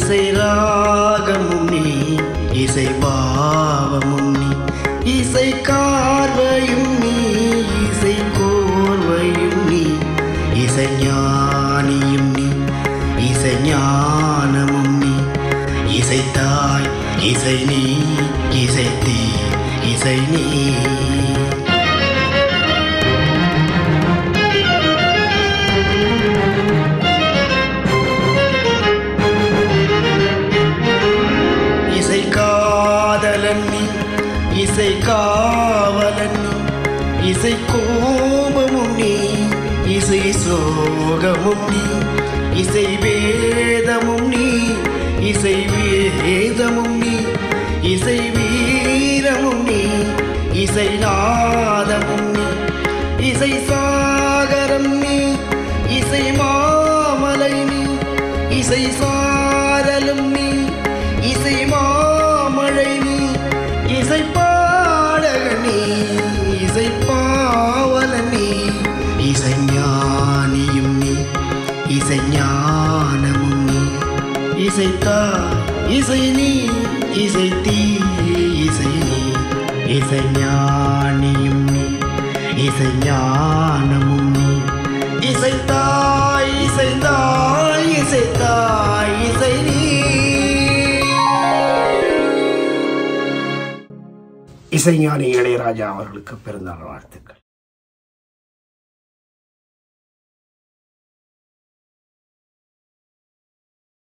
இசை ராகமும் நீ இசை பாவமும் நீ இசை கார்வையும் நீ இசை கோர்வையும் நீ இசை ஞானியும் நீ இசை ஞானமும் நீ இசை தாய் இசை நீ இசை தீ இசை நீ இசை காதலன் நீ இசை காவலன் நீ இசை கோபமும் நீ இசை சோகமும் நீ இசை வேதமும் நீ இசை வேதமும் நீ இசை வீரமும் நீ இசை நாதமும் நீ இசை சாகரம் நீ இசை மாமலை நீ இசை சாரலும் நீ இசை மாமழை நீ இசை பாடக நீ இசை பாவல நீ இசை ஞானியும் நீ இசை ஞானமும் நீ இசை தா இசை நீ இசை தீ இசை நீ இசை ஞானியும் நீ இசை ஞானமும் நீ இசை தாய் இசை தாய் இசை தாய் இசை நீ இசைஞானி இளையராஜா அவர்களுக்கு பிறந்தநாள் வாழ்த்துக்கள்